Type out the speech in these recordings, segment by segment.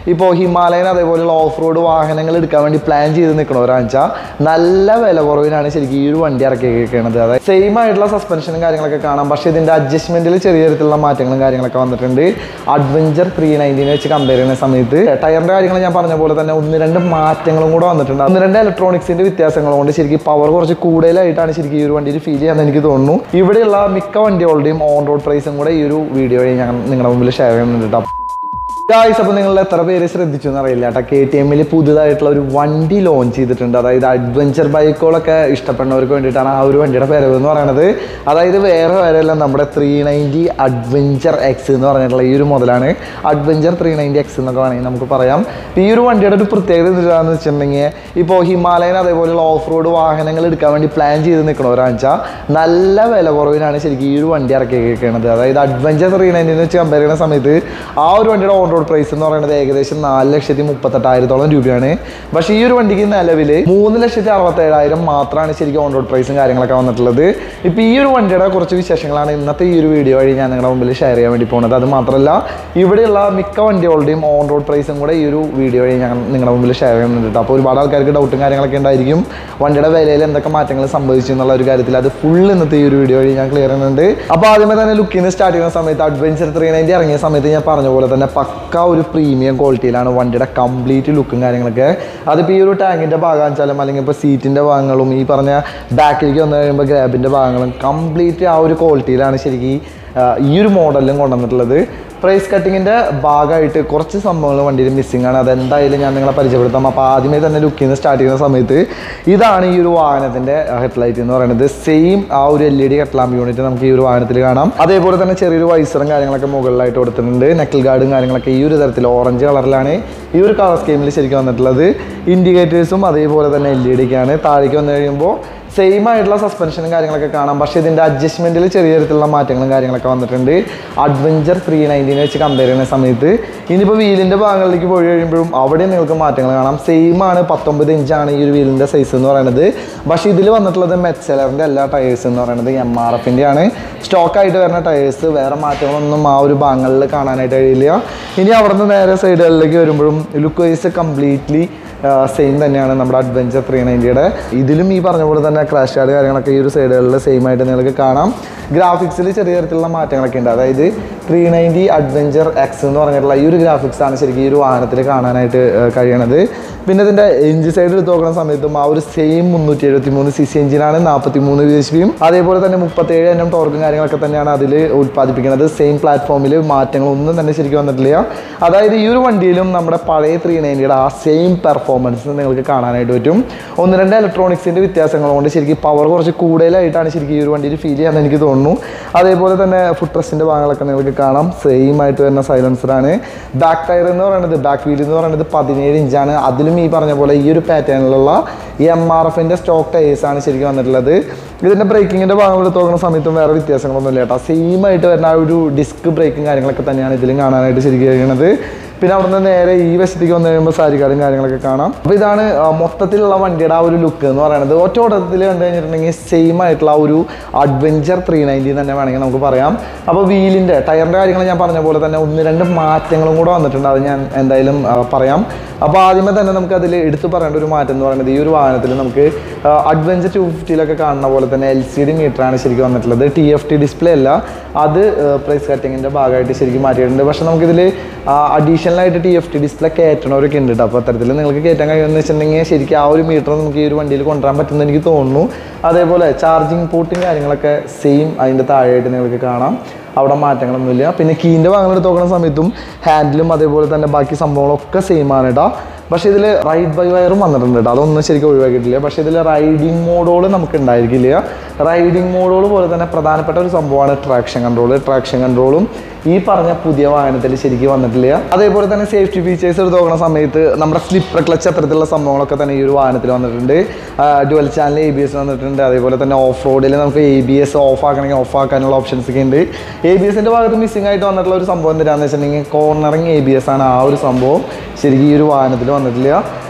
ഇപ്പോൾ ഹിമാലയൻ അതേപോലെയുള്ള off road വാഹനങ്ങൾ എടുക്കാൻ വേണ്ടി പ്ലാൻ ചെയ്ത് നിൽക്കണവരാണെന്ന് വെച്ചാൽ നല്ല വില കുറവിനാണ് ശരിക്കും ഈ ഒരു വണ്ടി ഇറക്കിയിരിക്കുന്നത് അതായത് സെയിം ആയിട്ടുള്ള സസ്പെൻഷനും കാര്യങ്ങളൊക്കെ കാണാം പക്ഷേ ഇതിൻ്റെ അഡ്ജസ്റ്റ്മെൻറ്റിൽ ചെറിയ തരത്തിലുള്ള മാറ്റങ്ങളും കാര്യങ്ങളൊക്കെ വന്നിട്ടുണ്ട് അഡ്വഞ്ചർ ത്രീ നയൻറ്റീനെ വെച്ച് കമ്പയർ ചെയ്യുന്ന സമയത്ത് ടയറിൻ്റെ കാര്യങ്ങൾ ഞാൻ പറഞ്ഞ പോലെ തന്നെ ഒന്ന് രണ്ട് മാറ്റങ്ങളും കൂടെ വന്നിട്ടുണ്ട് ഒന്ന് രണ്ട് ഇലക്ട്രോണിക്സിൻ്റെ വ്യത്യാസങ്ങൾ കൊണ്ട് ശരിക്കും പവർ കുറച്ച് കൂടുതലായിട്ടാണ് ശരിക്കും ഈ ഒരു വണ്ടിയിൽ ഫീൽ ചെയ്യാൻ എനിക്ക് തോന്നുന്നു ഇവിടെയുള്ള മിക്ക വണ്ടികളുടെയും ഓൺ റോഡ് പ്രൈസും കൂടെ ഈ ഒരു വീഡിയോ വഴി ഞാൻ നിങ്ങളുടെ മുമ്പിൽ ഷെയർ ചെയ്യുന്നുണ്ട് കേട്ടോ ഗായ്സ് അപ്പോൾ നിങ്ങൾ എത്ര പേര് ശ്രദ്ധിച്ചു എന്നറിയില്ല കേട്ടോ കെ ടി എമ്മിൽ പുതുതായിട്ടുള്ള ഒരു വണ്ടി ലോഞ്ച് ചെയ്തിട്ടുണ്ട് അതായത് അഡ്വഞ്ചർ ബൈക്കുകളൊക്കെ ഇഷ്ടപ്പെടുന്നവർക്ക് വേണ്ടിയിട്ടാണ് ആ ഒരു വണ്ടിയുടെ പേരവ് എന്ന് പറയുന്നത് അതായത് വേറെ വേറെയല്ല നമ്മുടെ ത്രീ നയൻറ്റി അഡ്വഞ്ചർ എക്സ് എന്ന് പറഞ്ഞിട്ടുള്ള ഈ ഒരു മുതലാണ് അഡ്വഞ്ചർ ത്രീ നയൻറ്റി എക്സ് എന്നൊക്കെ വേണമെങ്കിൽ നമുക്ക് പറയാം ഇപ്പൊ ഈ ഒരു വണ്ടിയുടെ ഒരു പ്രത്യേകത എന്താണെന്ന് വെച്ചിട്ടുണ്ടെങ്കിൽ ഇപ്പോൾ ഹിമാലയൻ അതേപോലെയുള്ള ഓഫ് റോഡ് വാഹനങ്ങൾ എടുക്കാൻ വേണ്ടി പ്ലാൻ ചെയ്ത് നിൽക്കണവരാണെന്ന് വെച്ചാൽ നല്ല വില കുറവിനാണ് ശരിക്കും ഈ ഒരു വണ്ടി ഇറക്കിയിരിക്കുന്നത് അതായത് അഡ്വഞ്ചർ ത്രീ നയൻറ്റി എന്ന് വെച്ച് കമ്പയർ ചെയ്യുന്ന സമയത്ത് ആ ഒരു വണ്ടിയുടെ ഓൺ റോഡ് പ്രൈസ് എന്ന് പറയുന്നത് ഏകദേശം നാല് ലക്ഷത്തി മുപ്പത്തെട്ടായിരത്തോളം രൂപയാണ് പക്ഷേ ഈ ഒരു വണ്ടിക്ക് നിലവിൽ മൂന്ന് ലക്ഷത്തി അറുപത്തേഴായിരം മാത്രമാണ് ശരിക്കും ഓൺ റോഡ് പ്രൈസും കാര്യങ്ങളൊക്കെ വന്നിട്ടുള്ളത് ഇപ്പോൾ ഈ ഒരു വണ്ടിയുടെ കുറച്ച് വിശേഷങ്ങളാണ് ഇന്നത്തെ ഈ ഒരു വീഡിയോ വഴി ഞാൻ നിങ്ങളുടെ മുമ്പിൽ ഷെയർ ചെയ്യാൻ വേണ്ടി പോകുന്നത് അത് മാത്രമല്ല ഇവിടെയുള്ള മിക്ക വണ്ടികളുടെയും ഓൺ റോഡ് പ്രൈസും കൂടെ ഈ ഒരു വീഡിയോ വഴി ഞാൻ നിങ്ങളുടെ മുമ്പിൽ ഷെയർ ചെയ്യുന്നുണ്ട് കേട്ടോ അപ്പോൾ ഒരുപാട് ആൾക്കാർക്ക് ഡൗട്ടും കാര്യങ്ങളൊക്കെ ഉണ്ടായിരിക്കും വണ്ടിയുടെ വിലയിൽ എന്തൊക്കെ മാറ്റങ്ങൾ സംഭവിച്ചു എന്നുള്ള ഒരു കാര്യത്തിൽ അത് ഫുൾ ഇന്നത്തെ ഈ ഒരു വീഡിയോ വഴി ഞാൻ ക്ലിയർ ചെയ്യുന്നുണ്ട് അപ്പോൾ ആദ്യമേ തന്നെ ലുക്കിൽ നിന്ന് സ്റ്റാർട്ട് ചെയ്യുന്ന സമയത്ത് അഡ്വഞ്ചർ ത്രീ നയൻറ്റി ഇറങ്ങിയ സമയത്ത് ഞാൻ പറഞ്ഞ പോലെ തന്നെ പക്ക ഒരു പ്രീമിയം ക്വാളിറ്റിയിലാണ് വണ്ടിയുടെ കംപ്ലീറ്റ് ലുക്കും കാര്യങ്ങളൊക്കെ അതിപ്പോൾ ഈ ഒരു ടാങ്കിൻ്റെ ഭാഗം വെച്ചാലും അല്ലെങ്കിൽ ഇപ്പോൾ സീറ്റിൻ്റെ ഭാഗങ്ങളും ഈ പറഞ്ഞ ബാക്കിലേക്ക് വന്നു കഴിയുമ്പോൾ ഗ്രാബിൻ്റെ ഭാഗങ്ങളും കംപ്ലീറ്റ് ആ ഒരു ക്വാളിറ്റിയിലാണ് ശരിക്കും ഈ, ആ, ഈ ഒരു മോഡലിലും കൊണ്ടുവന്നിട്ടുള്ളത് പ്രൈസ് കട്ടിങ്ങിൻ്റെ ഭാഗമായിട്ട് കുറച്ച് സംഭവങ്ങൾ വണ്ടിയിൽ മിസ്സിംഗ് ആണ് അതെന്തായാലും ഞാൻ നിങ്ങളെ പരിചയപ്പെടുത്താം അപ്പോൾ ആദ്യമേ തന്നെ ലുക്കിൽ നിന്ന് സ്റ്റാർട്ട് ചെയ്യുന്ന സമയത്ത് ഇതാണ് ഈ ഒരു വാഹനത്തിൻ്റെ ഹെഡ്ലൈറ്റ് എന്ന് പറയുന്നത് സെയിം ആ ഒരു L E D headlamp unit നമുക്ക് ഈ ഒരു വാഹനത്തിൽ കാണാം അതേപോലെ തന്നെ ചെറിയൊരു വൈസറും കാര്യങ്ങളൊക്കെ മുകളിലായിട്ട് കൊടുത്തിട്ടുണ്ട് നെക്കിൾ ഗാർഡും കാര്യങ്ങളൊക്കെ ഈ ഒരു തരത്തിൽ ഓറഞ്ച് കളറിലാണ് ഈ ഒരു കളർ സ്കീമിൽ ശരിക്കും വന്നിട്ടുള്ളത് ഇൻഡിക്കേറ്റേഴ്സും അതേപോലെ തന്നെ എൽ ഇ ഡിക്കാണ് താഴേക്ക് വന്നു കഴിയുമ്പോൾ സെയിം ആയിട്ടുള്ള സസ്പെൻഷനും കാര്യങ്ങളൊക്കെ കാണാം പക്ഷേ ഇതിൻ്റെ അഡ്ജസ്റ്റ്മെൻറ്റിൽ ചെറിയ തരത്തിലുള്ള മാറ്റങ്ങളും കാര്യങ്ങളൊക്കെ വന്നിട്ടുണ്ട് അഡ്വഞ്ചർ ത്രീ നയൻറ്റീനെ വെച്ച് കമ്പയർ ചെയ്യുന്ന സമയത്ത് ഇനിയിപ്പോൾ വീലിൻ്റെ ഭാഗങ്ങളിലേക്ക് പോയി കഴിയുമ്പോഴും അവിടെ നിങ്ങൾക്ക് മാറ്റങ്ങൾ കാണാം സെയിം ആണ് പത്തൊമ്പത് ഇഞ്ചാണ് ഈ ഒരു വീലിൻ്റെ സൈസ് എന്ന് പറയുന്നത് പക്ഷേ ഇതിൽ വന്നിട്ടുള്ളത് മെറ്റ്സെലറിൻ്റെ എല്ലാ ടയേഴ്സ് എന്ന് പറയുന്നത് എം ആർ എഫിൻ്റെ ആണ് സ്റ്റോക്കായിട്ട് വരുന്ന ടയേഴ്സ് വേറെ മാറ്റങ്ങളൊന്നും ആ ഒരു ഭാഗങ്ങളിൽ കാണാനായിട്ട് കഴിയില്ല ഇനി അവിടെ നിന്ന് നേരെ സൈഡുകളിലേക്ക് വരുമ്പോഴും ലുക്ക് വൈസ് കംപ്ലീറ്റ്ലി സെയിം തന്നെയാണ് നമ്മുടെ അഡ്വഞ്ചർ ത്രീ നയൻറ്റിയുടെ ഇതിലും ഈ പറഞ്ഞ പോലെ തന്നെ ക്രാഷ് കാർഡ് കാര്യങ്ങളൊക്കെ ഈ ഒരു സൈഡുകളിൽ സെയിം ആയിട്ട് നിങ്ങൾക്ക് കാണാം ഗ്രാഫിക്സിൽ ചെറിയ തരത്തിലുള്ള മാറ്റങ്ങളൊക്കെ ഉണ്ട് അതായത് ത്രീ നയൻറ്റി അഡ്വഞ്ചർ എക്സ് എന്ന് പറഞ്ഞിട്ടുള്ള ഈ ഒരു ഗ്രാഫിക്സ് ആണ് ശരിക്കും ഈ ഒരു വാഹനത്തിൽ കാണാനായിട്ട് ഏഹ്, കഴിയണത് പിന്നെ ഇതിൻ്റെ എഞ്ചിൻ സൈഡ് എടുത്ത് നോക്കുന്ന സമയത്തും ആ ഒരു സെയിം മുന്നൂറ്റി എഴുപത്തി മൂന്ന് സി സി എഞ്ചിനാണ് നാൽപ്പത്തി മൂന്ന് ബി എച്ച് പിയും അതേപോലെ തന്നെ മുപ്പത്തേഴ് എണ്ണം ടോർക്കും കാര്യങ്ങളൊക്കെ തന്നെയാണ് അതിൽ ഉൽപ്പാദിപ്പിക്കുന്നത് സെയിം പ്ലാറ്റ്ഫോമിൽ മാറ്റങ്ങളൊന്നും തന്നെ ശരിക്കും വന്നിട്ടില്ല അതായത് ഈ ഒരു വണ്ടിയിലും നമ്മുടെ പഴയ ത്രീ നയൻറ്റിയുടെ ആ സെയിം പെർഫോമൻസ് നിങ്ങൾക്ക് കാണാനായിട്ട് പറ്റും ഒന്ന് രണ്ട് ഇലക്ട്രോണിക്സിൻ്റെ വ്യത്യാസങ്ങൾ കൊണ്ട് ശരിക്കും പവർ കുറച്ച് കൂടുതലായിട്ടാണ് ശരിക്കും ഈ ഒരു വണ്ടിയിൽ ഫീൽ ചെയ്യാൻ എനിക്ക് തോന്നുന്നു അതേപോലെ തന്നെ ഫുഡ് ട്രസ്റ്റിൻ്റെ ഭാഗങ്ങളൊക്കെ നിങ്ങൾക്ക് കാണാം സെയിം ആയിട്ട് വരുന്ന സൈലൻസറാണ് ബാക്ക് ടയർ എന്ന് പറയുന്നത് ബാക്ക് വീൽ എന്ന് പറയുന്നത് പതിനേഴ് ഇഞ്ചാണ് അതിലും ഈ പറഞ്ഞ പോലെ ഈ ഒരു പാറ്റേണിലുള്ള എം ആർ എഫിൻ്റെ സ്റ്റോക്ക് ടയേഴ്സ് ആണ് ശരിക്കും വന്നിട്ടുള്ളത് ഇതിൻ്റെ ബ്രേക്കിങ്ങിൻ്റെ ഭാഗങ്ങൾ എടുത്ത് നോക്കുന്ന സമയത്തും വേറെ വ്യത്യാസങ്ങളൊന്നും ഇല്ല കേട്ടോ സെയിം ആയിട്ട് വരുന്ന ആ ഒരു ഡിസ്ക് ബ്രേക്കും കാര്യങ്ങളൊക്കെ തന്നെയാണ് ഇതിലും കാണാനായിട്ട് ശരിക്കും കഴിയുന്നത് പിന്നെ അവിടുന്ന് നേരെ ഈ വശത്തേക്ക് വന്നു കഴിയുമ്പോൾ സാരിക്കാടും കാര്യങ്ങളൊക്കെ കാണാം അപ്പോൾ ഇതാണ് ആ, മൊത്തത്തിലുള്ള വണ്ടിയുടെ ആ ഒരു ലുക്ക് എന്ന് പറയുന്നത് ഒറ്റ ഓട്ടത്തിൽ കണ്ടു കഴിഞ്ഞിട്ടുണ്ടെങ്കിൽ സെയിം ആയിട്ടുള്ള ആ ഒരു അഡ്വഞ്ചർ ത്രീ നയൻറ്റി തന്നെ വേണമെങ്കിൽ നമുക്ക് പറയാം അപ്പോൾ വീലിൻ്റെ ടയറിൻ്റെ കാര്യങ്ങൾ ഞാൻ പറഞ്ഞ പോലെ തന്നെ ഒന്ന് രണ്ട് മാറ്റങ്ങളും കൂടെ വന്നിട്ടുണ്ട് അത് ഞാൻ എന്തായാലും ആ, പറയാം അപ്പോൾ ആദ്യമേ തന്നെ നമുക്ക് അതിൽ എടുത്തു പറയേണ്ട ഒരു മാറ്റം എന്ന് പറയുന്നത് ഈ ഒരു വാഹനത്തിൽ നമുക്ക് അഡ്വഞ്ചർ ടു ഫിഫ്റ്റിയിലൊക്കെ കാണുന്ന പോലെ തന്നെ എൽ സി ഡി മീറ്ററാണ് ശരിക്കും വന്നിട്ടുള്ളത് ടി എഫ് ടി ഡിസ്പ്ലേ അല്ല അത് പ്രൈസ് കട്ടിങ്ങിൻ്റെ ഭാഗമായിട്ട് ശരിക്കും മാറ്റിയിട്ടുണ്ട് പക്ഷേ നമുക്കിതിൽ അഡീഷണൽ ആയിട്ട് ടി എഫ് ടി ഡിസ്പ്ലേ കയറ്റണവരൊക്കെ ഉണ്ട് കേട്ടോ അപ്പോൾ അത്തരത്തിൽ നിങ്ങൾക്ക് കയറ്റാൻ കഴിയുമെന്ന് വെച്ചിട്ടുണ്ടെങ്കിൽ ശരിക്കും ആ ഒരു മീറ്റർ നമുക്ക് ഈ ഒരു വണ്ടിയിൽ കൊണ്ടുവരാൻ പറ്റുമെന്ന് എനിക്ക് തോന്നുന്നു അതേപോലെ ചാർജിങ് പോർട്ടും കാര്യങ്ങളൊക്കെ സെയിം അതിൻ്റെ താഴെയായിട്ട് നിങ്ങൾക്ക് കാണാം അവിടെ മാറ്റങ്ങളൊന്നുമില്ല പിന്നെ കീൻ്റെ ഭാഗങ്ങൾ എടുത്ത് നോക്കുന്ന സമയത്തും ഹാൻഡിലും അതേപോലെ തന്നെ ബാക്കി സംഭവങ്ങളൊക്കെ സെയിം ആണ് കേട്ടോ പക്ഷേ ഇതിൽ റൈഡ് ബൈ വയറും വന്നിട്ടുണ്ട് കേട്ടോ അതൊന്നും ശരിക്കും ഒഴിവാക്കിയിട്ടില്ല പക്ഷേ ഇതിൽ റൈഡിങ് മോഡുകൾ നമുക്ക് ഉണ്ടായിരിക്കില്ല റൈഡിങ് മോഡുകൾ പോലെ തന്നെ പ്രധാനപ്പെട്ട ഒരു സംഭവമാണ് ട്രാക്ഷൻ കൺട്രോൾ ട്രാക്ഷൻ കൺട്രോളും ഈ പറഞ്ഞ പുതിയ വാഹനത്തിൽ ശരിക്കും വന്നിട്ടില്ല അതേപോലെ തന്നെ സേഫ്റ്റി ഫീച്ചേഴ്സ് എടുത്ത് നോക്കുന്ന സമയത്ത് നമ്മുടെ സ്ലിപ്പർ ക്ലച്ച് അത്തരത്തിലുള്ള സംഭവങ്ങളൊക്കെ തന്നെ ഈ ഒരു വാഹനത്തിൽ വന്നിട്ടുണ്ട് dual channel A B S വന്നിട്ടുണ്ട് അതേപോലെ തന്നെ ഓഫ് റോഡിൽ നമുക്ക് എ ബി എസ് ഓഫ് ആക്കണമെങ്കിൽ ഓഫ് ആക്കാനുള്ള ഓപ്ഷൻസ് ഒക്കെ ഉണ്ട് എ ബി എസിൻ്റെ ഭാഗത്ത് മിസ്സിംഗ് ആയിട്ട് വന്നിട്ടുള്ള ഒരു സംഭവം എന്താണെന്ന് വെച്ചിട്ടുണ്ടെങ്കിൽ കോർണറിങ് എ ബി എസ് ആണ് ആ ഒരു സംഭവം ശരിക്കും ഈ ഒരു വാഹനത്തിൽ വന്നിട്ടില്ല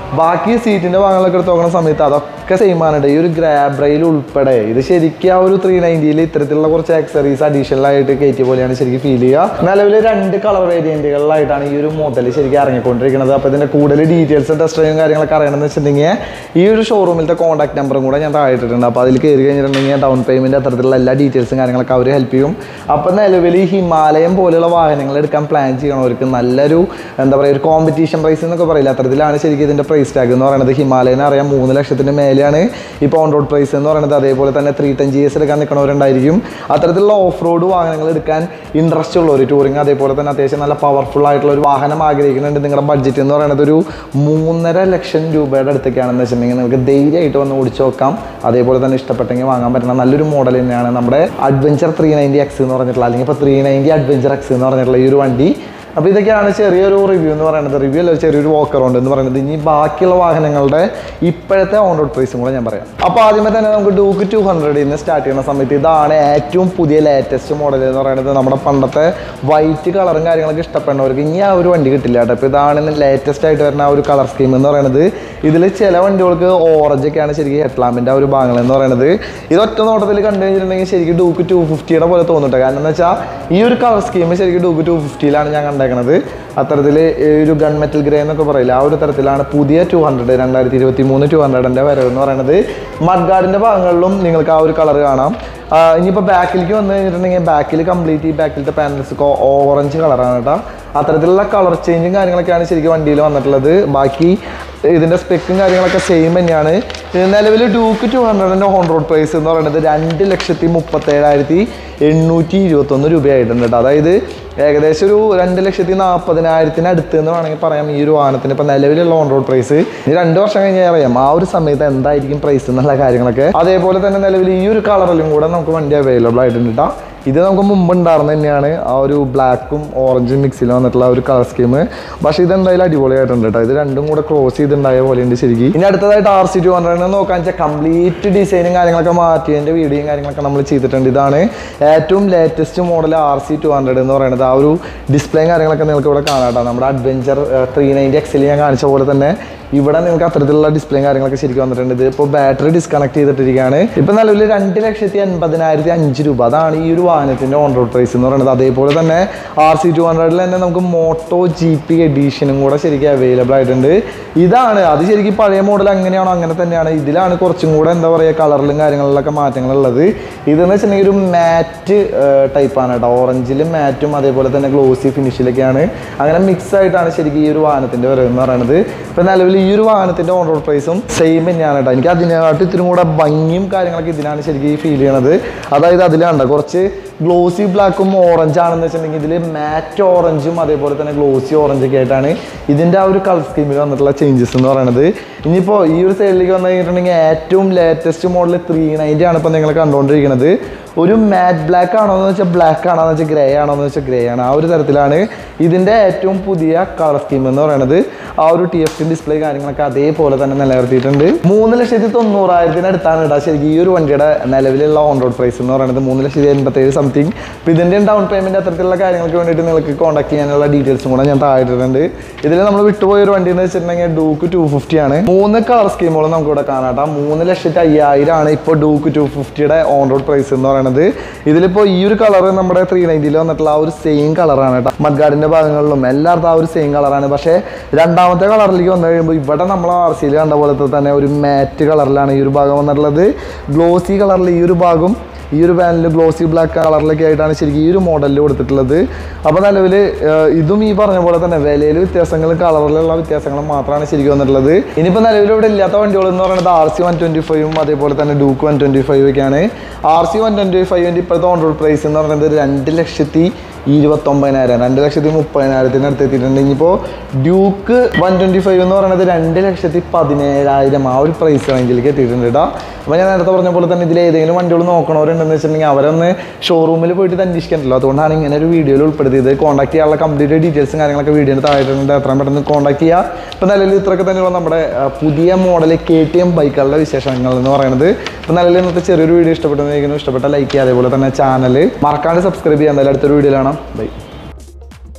ബാക്കി സീറ്റിൻ്റെ ഭാഗങ്ങളൊക്കെ എടുത്ത് നോക്കുന്ന സമയത്ത് അതൊക്കെ സെയിം ആണ് ട്ടോ. ഈ ഒരു ഗ്രാബ് റെയിൽ ഉൾപ്പെടെ ഇത് ശരിക്കും ആ ഒരു ത്രീ നയൻറ്റിയിൽ ഇത്തരത്തിലുള്ള കുറച്ച് ആക്സറീസ് അഡീഷണൽ ആയിട്ട് കയറ്റിയ പോലെയാണ് ശരിക്കും ഫീൽ ചെയ്യുക നിലവിൽ രണ്ട് കളർ വേരിയന്റുകളിലായിട്ടാണ് ഈ ഒരു മോഡൽ ശരിക്കും ഇറങ്ങിക്കൊണ്ടിരിക്കുന്നത് അപ്പോൾ ഇതിന്റെ കൂടുതൽ ഡീറ്റെയിൽസും ടെസ്റ്റ് ഡ്രൈവും കാര്യങ്ങളൊക്കെ അറിയണമെന്ന് വെച്ചിട്ടുണ്ടെങ്കിൽ ഈ ഒരു ഷോറൂമിലത്തെ കോൺടാക്ട് നമ്പറും കൂടെ ഞാൻ താഴെ ഇട്ടിട്ടുണ്ട് അപ്പോൾ അതിൽ കയറി കഴിഞ്ഞിട്ടുണ്ടെങ്കിൽ ഡൗൺ പേയ്മെന്റ് അത്തരത്തിലുള്ള എല്ലാ ഡീറ്റെയിൽസും കാര്യങ്ങളൊക്കെ അവർ ഹെൽപ്പ് ചെയ്യും അപ്പോൾ നിലവിൽ ഈ ഹിമാലയം പോലെയുള്ള വാഹനങ്ങൾ എടുക്കാൻ പ്ലാൻ ചെയ്യണവർക്ക് നല്ലൊരു എന്താ പറയുക ഒരു കോമ്പറ്റീഷൻ പ്രൈസ് എന്നൊക്കെ പറയില്ല അത്തരത്തിലാണ് ശരിക്കും ഇതിന്റെ പ്രൈസ് ടാഗ് എന്ന് പറയുന്നത് ഹിമാലയനെ അറിയാം മൂന്ന് ലക്ഷത്തിന് മേലെയാണ് ഇപ്പോൾ ഓൺ റോഡ് പ്രൈസ് എന്ന് പറയുന്നത് അതേപോലെ തന്നെ ത്രീ ടെൻ ജി എസ് എടുക്കാൻ നിൽക്കുന്നവരുണ്ടായിരിക്കും അത്തരത്തിലുള്ള ഓഫ് റോഡ് വാഹനങ്ങൾ എടുക്കാൻ ഇൻട്രസ്റ്റ് ഉള്ള ഒരു ടൂറിങ് അതേപോലെ തന്നെ അത്യാവശ്യം നല്ല പവർഫുൾ ആയിട്ടുള്ള ഒരു വാഹനം ആഗ്രഹിക്കുന്നുണ്ട് നിങ്ങളുടെ ബഡ്ജറ്റ് എന്ന് പറയുന്നത് ഒരു മൂന്നര ലക്ഷം രൂപയുടെ അടുത്തൊക്കെയാണെന്ന് വെച്ചിട്ടുണ്ടെങ്കിൽ നിങ്ങൾക്ക് ധൈര്യമായിട്ട് വന്ന് ഓടിച്ചു നോക്കാം അതേപോലെ തന്നെ ഇഷ്ടപ്പെട്ടെങ്കിൽ വാങ്ങാൻ പറ്റുന്ന നല്ലൊരു മോഡൽ തന്നെയാണ് നമ്മുടെ അഡ്വഞ്ചർ ത്രീ നയൻറ്റി എക്സ് എന്ന് പറഞ്ഞിട്ടുള്ള അല്ലെങ്കിൽ ഇപ്പോൾ ത്രീ നയൻറ്റി അഡ്വഞ്ചർ എക്സ് എന്ന് പറഞ്ഞിട്ടുള്ള ഈ ഒരു വണ്ടി അപ്പോൾ ഇതൊക്കെയാണ് ചെറിയൊരു റിവ്യൂ എന്ന് പറയുന്നത് റിവ്യൂ അല്ല ചെറിയൊരു വോക്കർ ഉണ്ട് എന്ന് പറയുന്നത് ഇനി ബാക്കിയുള്ള വാഹനങ്ങളുടെ ഇപ്പോഴത്തെ ഓൺ റോഡ് പ്രൈസും കൂടെ ഞാൻ പറയാം അപ്പോൾ ആദ്യമേ തന്നെ നമുക്ക് ഡൂക്ക് ടു ഹൺഡ്രഡിൽ നിന്ന് സ്റ്റാർട്ട് ചെയ്യുന്ന സമയത്ത് ഇതാണ് ഏറ്റവും പുതിയ ലേറ്റസ്റ്റ് മോഡൽ എന്ന് പറയുന്നത് നമ്മുടെ പണ്ടത്തെ വൈറ്റ് കളറും കാര്യങ്ങളൊക്കെ ഇഷ്ടപ്പെടുന്നവർക്ക് ഇനി ആ ഒരു വണ്ടി കിട്ടില്ല കേട്ടോ അപ്പോൾ ഇതാണ് ലേറ്റസ്റ്റ് ആയിട്ട് വരുന്ന ആ ഒരു കളർ സ്കീം എന്ന് പറയുന്നത് ഇതിൽ ചില വണ്ടികൾക്ക് ഓറഞ്ച് ഒക്കെയാണ് ശരിക്കും ഹെഡ്ലാമ്പിൻ്റെ ആ ഒരു ഭാഗങ്ങൾ എന്ന് പറയുന്നത് ഇത് ഒറ്റ നോട്ടത്തിൽ കണ്ടു കഴിഞ്ഞിട്ടുണ്ടെങ്കിൽ ശരിക്കും ഡൂക്ക് ടു ഫിഫ്റ്റിയുടെ പോലെ തോന്നുന്നുണ്ട് കാരണം എന്ന് വെച്ചാൽ ഈ ഒരു കളർ സ്കീം ശരിക്കും ഡൂക്ക് ടു ഫിഫ്റ്റിയിലാണ് ഞാൻ കണ്ടേക്കണത് അത്തരത്തിൽ ഒരു ഗൺ മെറ്റൽ ഗ്രേ എന്നൊക്കെ പറയില്ല ആ ഒരു തരത്തിലാണ് പുതിയ ടു ഹൺഡ്രഡ് രണ്ടായിരത്തി ഇരുപത്തി മൂന്ന് ടു ഹൺഡ്രഡിൻ്റെ വരവ് എന്ന് പറയുന്നത് മഡ്ഗാർഡിൻ്റെ ഭാഗങ്ങളിലും നിങ്ങൾക്ക് ആ ഒരു കളർ കാണാം ആ, ഇനിയിപ്പോൾ ബാക്കിലേക്ക് വന്നു കഴിഞ്ഞിട്ടുണ്ടെങ്കിൽ ബാക്കിൽ കംപ്ലീറ്റ് ഈ ബാക്കിലത്തെ പാനൽസ് ഒക്കെ ഓറഞ്ച് കളറാണ് കേട്ടോ അത്തരത്തിലുള്ള കളർ ചേഞ്ചും കാര്യങ്ങളൊക്കെയാണ് ശരിക്കും വണ്ടിയിൽ വന്നിട്ടുള്ളത് ബാക്കി ഇതിൻ്റെ സ്പെക്കും കാര്യങ്ങളൊക്കെ സെയിം തന്നെയാണ് നിലവിൽ ഡൂക്ക് ടു ഹൺഡ്രഡിൻ്റെ ഓൺ റോഡ് പ്രൈസ് എന്ന് പറയുന്നത് രണ്ട് ലക്ഷത്തി മുപ്പത്തേഴായിരത്തി എണ്ണൂറ്റി ഇരുപത്തൊന്ന് രൂപയായിട്ടുണ്ട് കേട്ടോ അതായത് ഏകദേശം ഒരു രണ്ട് ലക്ഷത്തി നാൽപ്പതിനായിരത്തിന് അടുത്ത് എന്ന് വേണമെങ്കിൽ പറയാം ഈ ഒരു വാഹനത്തിന് ഇപ്പം നിലവിലുള്ള ഓൺ റോഡ് പ്രൈസ് ഇനി രണ്ട് വർഷം കഴിഞ്ഞാൽ അറിയാം ആ ഒരു സമയത്ത് എന്തായിരിക്കും പ്രൈസ് എന്നുള്ള കാര്യങ്ങളൊക്കെ അതേപോലെ തന്നെ നിലവിൽ ഈ ഒരു കളറിലും കൂടെ നമുക്ക് വണ്ടി അവൈലബിൾ ആയിട്ടുണ്ട് കേട്ടോ ഇത് നമുക്ക് മുമ്പ് ഉണ്ടായിരുന്ന തന്നെയാണ് ആ ഒരു ബ്ലാക്കും ഓറഞ്ചും മിക്സിൽ വന്നിട്ടുള്ള ആ ഒരു കളർ സ്കീം പക്ഷേ ഇത് എന്തായാലും അടിപൊളിയായിട്ടുണ്ട് കേട്ടോ ഇത് രണ്ടും കൂടെ ക്രോസ് ചെയ്തിട്ടുണ്ടായ പോലെ ഉണ്ട് ശരിക്കും ഇനി അടുത്തതായിട്ട് ആർ സി ടു ഹൺഡ്രഡ് നോക്കാൻ വെച്ചാൽ കംപ്ലീറ്റ് ഡിസൈനും കാര്യങ്ങളൊക്കെ മാറ്റിയതിൻ്റെ വീഡിയോയും കാര്യങ്ങളൊക്കെ നമ്മൾ ചെയ്തിട്ടുണ്ട് ഇതാണ് ഏറ്റവും latest model R C two hundred എന്ന് പറയുന്നത് ആ ഒരു ഡിസ്പ്ലേയും കാര്യങ്ങളൊക്കെ നിങ്ങൾക്ക് ഇവിടെ കാണാം കേട്ടോ നമ്മുടെ അഡ്വഞ്ചർ ത്രീ നയൻറ്റി എക്സിൽ ഞാൻ കാണിച്ച പോലെ തന്നെ ഇവിടെ നിങ്ങൾക്ക് അത്തരത്തിലുള്ള ഡിസ്പ്ലേയും കാര്യങ്ങളൊക്കെ ശരിക്കും വന്നിട്ടുണ്ട് ഇത് ഇപ്പോൾ ബാറ്ററി ഡിസ്കണക്ട് ചെയ്തിട്ടിരിക്കുകയാണ് ഇപ്പം നിലവിൽ രണ്ട് ലക്ഷത്തി എൺപതിനായിരത്തി അഞ്ച് രൂപ അതാണ് ഈ ഒരു വാഹനത്തിൻ്റെ ഓൺ റോഡ് പ്രൈസ് എന്ന് പറയുന്നത് അതേപോലെ തന്നെ ആർ സി ടു ഹൺഡ്രഡിൽ തന്നെ നമുക്ക് മോട്ടോ ജി പി എഡീഷനും കൂടെ ശരിക്കും അവൈലബിൾ ആയിട്ടുണ്ട് ഇതാണ് അത് ശരിക്കും പഴയ മോഡൽ അങ്ങനെയാണോ അങ്ങനെ തന്നെയാണ് ഇതിലാണ് കുറച്ചും കൂടെ എന്താ പറയുക കളറിലും കാര്യങ്ങളിലൊക്കെ മാറ്റങ്ങളുള്ളത് ഇതെന്ന് വെച്ചിട്ടുണ്ടെങ്കിൽ ഒരു മാറ്റ് ടൈപ്പാണ് കേട്ടോ ഓറഞ്ചിലും മാറ്റും അതേപോലെ തന്നെ ഗ്ലോസി ഫിനിഷിലൊക്കെയാണ് അങ്ങനെ മിക്സ് ആയിട്ടാണ് ശരിക്കും ഈ ഒരു വാഹനത്തിൻ്റെ വരവ് എന്ന് പറയുന്നത് ഇപ്പം നിലവിൽ ഈ ഒരു വാഹനത്തിൻ്റെ ഓൺ റോഡ് പ്രൈസും സെയിം തന്നെയാണ് കേട്ടോ എനിക്ക് അതിനെക്കാട്ടും ഇത്തിരി കൂടെ ഭംഗിയും കാര്യങ്ങളൊക്കെ ഇതിനാണ് ശരിക്കും ഫീൽ ചെയ്യണത് അതായത് അതിലാണ് കുറച്ച് ഗ്ലോസി ബ്ലാക്കും ഓറഞ്ച് ആണെന്ന് വെച്ചിട്ടുണ്ടെങ്കിൽ ഇതിൽ മാറ്റ് ഓറഞ്ചും അതേപോലെ തന്നെ ഗ്ലോസി ഓറഞ്ച് ഒക്കെ ആയിട്ടാണ് ഇതിൻ്റെ ആ ഒരു കളർ സ്കീമിൽ വന്നിട്ടുള്ള ചേഞ്ചസ് എന്ന് പറയുന്നത് ഇനിയിപ്പോൾ ഈ ഒരു സൈഡിലേക്ക് വന്നു കഴിഞ്ഞിട്ടുണ്ടെങ്കിൽ ഏറ്റവും ലേറ്റസ്റ്റ് മോഡൽ ത്രീ നയൻറ്റി ആണ് ഇപ്പോൾ നിങ്ങൾ കണ്ടുകൊണ്ടിരിക്കുന്നത് ഒരു മാറ്റ് ബ്ലാക്ക് ആണോ എന്ന് വെച്ചാൽ ബ്ലാക്ക് ആണോ എന്ന് വെച്ചാൽ ഗ്രേ ആണോ എന്ന് വെച്ചാൽ ഗ്രേ ആണ് ആ ഒരു തരത്തിലാണ് ഇതിൻ്റെ ഏറ്റവും പുതിയ കളർ സ്കീം എന്ന് പറയുന്നത് ആ ഒരു ടി എഫ് ടി ഡിസ്പ്ലേ കാര്യങ്ങളൊക്കെ അതേപോലെ തന്നെ നിലനിർത്തിയിട്ടുണ്ട് മൂന്ന് ലക്ഷത്തി തൊണ്ണൂറായിരത്തിന് അടുത്താണ് ഇടാ ശരിക്കും ഈ ഒരു വണ്ടിയുടെ നിലവിലുള്ള ഓൺ റോഡ് പ്രൈസ് എന്ന് പറയുന്നത് മൂന്ന് ലക്ഷത്തി എൺപത്തേഴ് സംതിങ് അപ്പോൾ ഇതിൻ്റെ ഡൗൺ പേയ്മെൻറ്റ് അത്തരത്തിലുള്ള കാര്യങ്ങൾക്ക് വേണ്ടിയിട്ട് നിങ്ങൾക്ക് കോൺടാക്ട് ചെയ്യാനുള്ള ഡീറ്റെയിൽസും കൂടെ ഞാൻ താഴെയിട്ടുണ്ട് ഇതിൽ നമ്മൾ വിട്ടുപോയ ഒരു വണ്ടി എന്ന് വെച്ചിട്ടുണ്ടെങ്കിൽ ഡൂക്ക് ടു ഫിഫ്റ്റി ആണ് മൂന്ന് കളർ സ്കീമുകളും നമുക്ക് ഇവിടെ കാണാം കേട്ടോ മൂന്ന് ലക്ഷത്തി അയ്യായിരം ആണ് ഇപ്പോൾ ഡൂക്ക് ടു ഫിഫ്റ്റിയുടെ ഓൺ റോഡ് പ്രൈസ് എന്ന് പറയുന്നത് ഇതിലിപ്പോൾ ഈ ഒരു കളർ നമ്മുടെ ത്രീ നയൻറ്റിയിൽ വന്നിട്ടുള്ള ആ ഒരു സെയിം കളറാണ് കേട്ടോ മഡ്ഗാർഡിൻ്റെ ഭാഗങ്ങളിലും എല്ലായിടത്തും ആ ഒരു സെയിം കളറാണ് പക്ഷേ രണ്ടാമത്തെ കളറിലേക്ക് വന്നു കഴിയുമ്പോൾ ഇവിടെ നമ്മൾ ആർ സിയിൽ കണ്ട പോലത്തെ തന്നെ ഒരു മാറ്റ് കളറിലാണ് ഈ ഒരു ഭാഗം വന്നിട്ടുള്ളത് ഗ്ലോസി കളറിൽ ഈ ഒരു ഭാഗം ഈ ഒരു പാനലിൽ ഗ്ലോസി ബ്ലാക്ക് കളറിലൊക്കെ ആയിട്ടാണ് ശരിക്കും ഈ ഒരു മോഡലിൽ കൊടുത്തിട്ടുള്ളത് അപ്പോൾ നിലവിൽ ഇതും ഈ പറഞ്ഞ പോലെ തന്നെ വിലയിൽ വ്യത്യാസങ്ങളും കളറിലുള്ള വ്യത്യാസങ്ങളും മാത്രമാണ് ശരിക്കും വന്നിട്ടുള്ളത് ഇനിയിപ്പോൾ നിലവിൽ ഇവിടെ ഇല്ലാത്ത വണ്ടികൾ എന്ന് പറയുന്നത് ആർ സി വൺ ട്വൻറ്റി ഫൈവും അതേപോലെ തന്നെ ഡൂക്ക് വൺ ട്വൻറ്റി ഫൈവ് ഒക്കെയാണ് ആർ സി വൺ ട്വൻറ്റി ഫൈവിൻ്റെ ഇപ്പോഴത്തെ ഓൺ റോഡ് പ്രൈസ് എന്ന് പറയുന്നത് രണ്ട് ലക്ഷത്തി ഇരുപത്തൊമ്പതിനായിരം രണ്ട് ലക്ഷത്തി മുപ്പതിനായിരത്തിന് അടുത്ത് എത്തിയിട്ടുണ്ട് ഇനിയിപ്പോൾ ഡ്യൂക്ക് വൺ ട്വൻറ്റി ഫൈവ് എന്ന് പറയുന്നത് രണ്ട് ലക്ഷത്തി പതിനേഴായിരം ആ ഒരു പ്രൈസ് റേഞ്ചിലേക്ക് എത്തിയിട്ടുണ്ട് കേട്ടോ അപ്പോൾ ഞാൻ നേരത്തെ പറഞ്ഞ പോലെ തന്നെ ഇതിൽ ഏതെങ്കിലും വണ്ടികൾ നോക്കണവരുണ്ടെന്ന് വെച്ചിട്ടുണ്ടെങ്കിൽ അവരൊന്ന് ഷോറൂമിൽ പോയിട്ട് ഇത് അന്വേഷിക്കണ്ടല്ലോ അതുകൊണ്ടാണ് ഇങ്ങനെ ഒരു വീഡിയോയിൽ ഉൾപ്പെടുത്തിയത് കോൺടാക്ട് ചെയ്യാനുള്ള കംപ്ലീറ്റ് ഡീറ്റെയിൽസും കാര്യങ്ങളൊക്കെ വീഡിയോയിൽ താഴെയിട്ടുണ്ട് എത്രയും പെട്ടെന്ന് കോൺടാക്ട് ചെയ്യുക ഇപ്പോൾ നിലവിൽ ഇത്രയൊക്കെ തന്നെയുള്ള നമ്മുടെ ആ, പുതിയ മോഡൽ കെ ടി എം ബൈക്കുകളുടെ വിശേഷങ്ങൾ എന്ന് പറയുന്നത് ഇപ്പോൾ നിലവിൽ ഇന്നത്തെ ചെറിയൊരു വീഡിയോ ഇഷ്ടപ്പെട്ടെന്ന് ഇഷ്ടപ്പെട്ട ലൈക്ക് ചെയ്യുക അതേപോലെ തന്നെ ചാനൽ മറക്കാണ്ട് സബ്സ്ക്രൈബ് ചെയ്യാൻ എന്തായാലും അടുത്തൊരു വീഡിയോയിലാണ് ബൈ